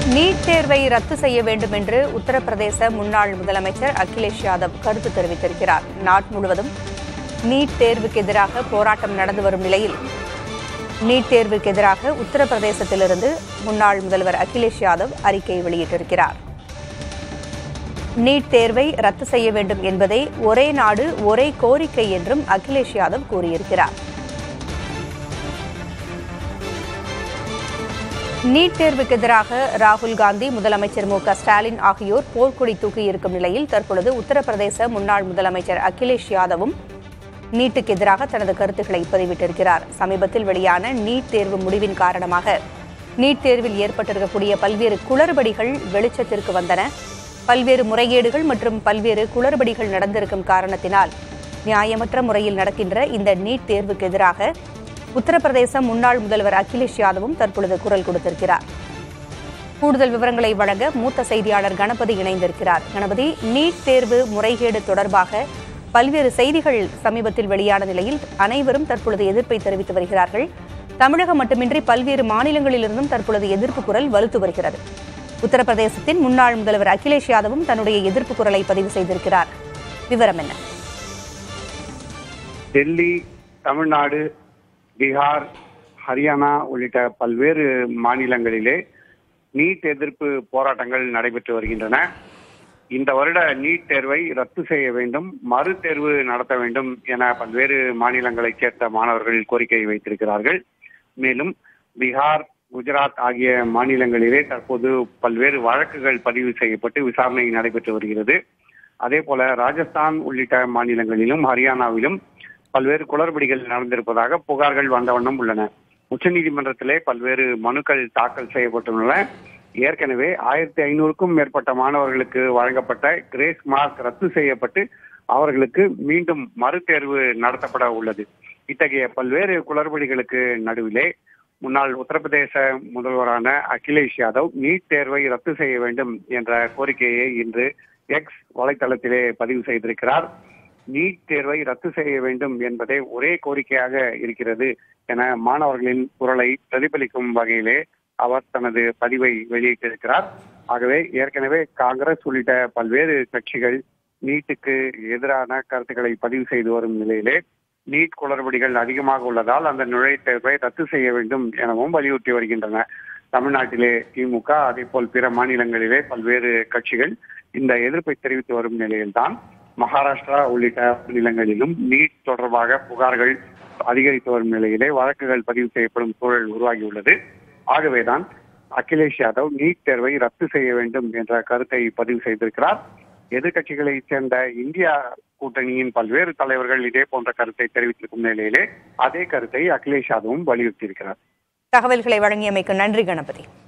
NEET தேர்வை ரத்து செய்ய வேண்டும் என்று உத்தரப்பிரதேச முன்னாள் முதலமைச்சர் அகிலேஷ் யாதவ் கருத்து தெரிவித்திருக்கிறார் நாடு முழுவதும் நீட் தேர்வுக்கு எதிராக போராட்டம் நடந்து வரும் நிலையில் நீட் தேர்வுக்கு எதிராக உத்தரப்பிரதேசத்திலிருந்து முன்னாள் முதல்வர் அகிலேஷ் யாதவ் அறிக்கை வெளியிட்டிருக்கிறார் நீட் தேர்வை ரத்து செய்ய வேண்டும் என்பதே ஒரே நாடு ஒரே கோரிக்கை என்றும் அகிலேஷ் யாதவ் கூறியிருக்கிறார் நீட் தேர்வுக்கு எதிராக ராகுல் காந்தி முதலமைச்சர் மு க ஸ்டாலின் ஆகியோர் போர்க்கொடி தூக்கியிருக்கும் நிலையில் தற்பொழுது உத்தரப்பிரதேச முன்னாள் முதலமைச்சர் அகிலேஷ் யாதவும் நீட்டுக்கு எதிராக தனது கருத்துக்களை பதிவிட்டிருக்கிறார் சமீபத்தில் வெளியான நீட் தேர்வு முடிவின் காரணமாக நீட் தேர்வில் ஏற்பட்டிருக்கக்கூடிய பல்வேறு குளறுபடிகள் வெளிச்சத்திற்கு வந்தன பல்வேறு முறைகேடுகள் மற்றும் பல்வேறு குளறுபடிகள் நடந்திருக்கும் காரணத்தினால் நியாயமற்ற முறையில் நடக்கின்ற இந்த நீட் தேர்வுக்கு எதிராக உத்தரப்பிரதேச முன்னாள் முதல்வர் அகிலேஷ் யாதவும் தற்பொழுது குரல் கொடுத்திருக்கிறார் கூடுதல் விவரங்களை வழங்க மூத்த செய்தியாளர் கணபதி இணைந்திருக்கிறார் கணபதி நீட் தேர்வு முறைகேடு தொடர்பாக பல்வேறு செய்திகள் சமீபத்தில் வெளியான நிலையில் அனைவரும் தற்பொழுது எதிர்ப்பை தெரிவித்து வருகிறார்கள் தமிழகம் மட்டுமின்றி பல்வேறு மாநிலங்களிலிருந்தும் தற்பொழுது எதிர்ப்பு குரல் வலுத்து வருகிறது உத்தரப்பிரதேசத்தின் முன்னாள் முதல்வர் அகிலேஷ் யாதவும் தன்னுடைய எதிர்ப்பு குரலை பதிவு செய்திருக்கிறார் விவரம் என்ன டெல்லி தமிழ்நாடு பீகார் ஹரியானா உள்ளிட்ட பல்வேறு மாநிலங்களிலே நீட் எதிர்ப்பு போராட்டங்கள் நடைபெற்று வருகின்றன இந்த வருட நீட் தேர்வை ரத்து செய்ய வேண்டும் மறு தேர்வு நடத்த வேண்டும் என பல்வேறு மாநிலங்களைச் சேர்ந்த மாணவர்கள் கோரிக்கை வைத்திருக்கிறார்கள் மேலும் பீகார் குஜராத் ஆகிய மாநிலங்களிலே தற்போது பல்வேறு வழக்குகள் பதிவு செய்யப்பட்டு விசாரணை நடைபெற்று வருகிறது அதே போல ராஜஸ்தான் உள்ளிட்ட மாநிலங்களிலும் ஹரியானாவிலும் பல்வேறு குளறுபடிகள் நடந்திருப்பதாக புகார்கள் வந்த வண்ணம் உள்ளன உச்சநீதிமன்றத்திலே பல்வேறு மனுக்கள் தாக்கல் செய்யப்பட்டுள்ளன ஏற்கனவே ஆயிரத்தி ஐநூறுக்கும் மேற்பட்ட மாணவர்களுக்கு வழங்கப்பட்ட கிரேஸ் மார்க் ரத்து செய்யப்பட்டு அவர்களுக்கு மீண்டும் மறுதேர்வு நடத்தப்பட உள்ளது இத்தகைய பல்வேறு குளறுபடிகளுக்கு நடுவிலே முன்னாள் உத்தரப்பிரதேச முதல்வரான அகிலேஷ் யாதவ் நீட் தேர்வை ரத்து செய்ய வேண்டும் என்ற கோரிக்கையை இன்று எக்ஸ் வலைத்தளத்திலே பதிவு செய்திருக்கிறார் நீட் தேர்வை ரத்து செய்ய வேண்டும் என்பதே ஒரே கோரிக்கையாக இருக்கிறது என மாணவர்களின் குரலை பிரதிபலிக்கும் வகையிலே அவர் தனது பதிவை வெளியிட்டிருக்கிறார் ஆகவே ஏற்கனவே காங்கிரஸ் உள்ளிட்ட பல்வேறு கட்சிகள் நீட்டுக்கு எதிரான கருத்துக்களை பதிவு செய்து வரும் நிலையிலே நீட் குளறுபடிகள் அதிகமாக உள்ளதால் அந்த நுழைவுத் தேர்வை ரத்து செய்ய வேண்டும் எனவும் வலியுறுத்தி வருகின்றன தமிழ்நாட்டிலே திமுக அதே போல் பிற மாநிலங்களிலே பல்வேறு கட்சிகள் இந்த எதிர்ப்பை தெரிவித்து வரும் நிலையில்தான் மகாராஷ்டிரா உள்ளிட்ட மாநிலங்களிலும் நீட் தொடர்பாக புகார்கள் அதிகரித்து வரும் நிலையிலே வழக்குகள் பதிவு செய்யப்படும் சூழல் உருவாகியுள்ளது ஆகவேதான் அகிலேஷ் யாதவ் நீட் தேர்வை ரத்து செய்ய வேண்டும் என்ற கருத்தை பதிவு செய்திருக்கிறார் எதிர்கட்சிகளைச் சேர்ந்த இந்தியா கூட்டணியின் பல்வேறு தலைவர்கள் இதே போன்ற கருத்தை தெரிவித்திருக்கும் நிலையிலே அதே கருத்தை அகிலேஷ் யாதவும் வலியுறுத்தியிருக்கிறார் தகவல்களை வழங்கியமைக்கு நன்றி கணபதி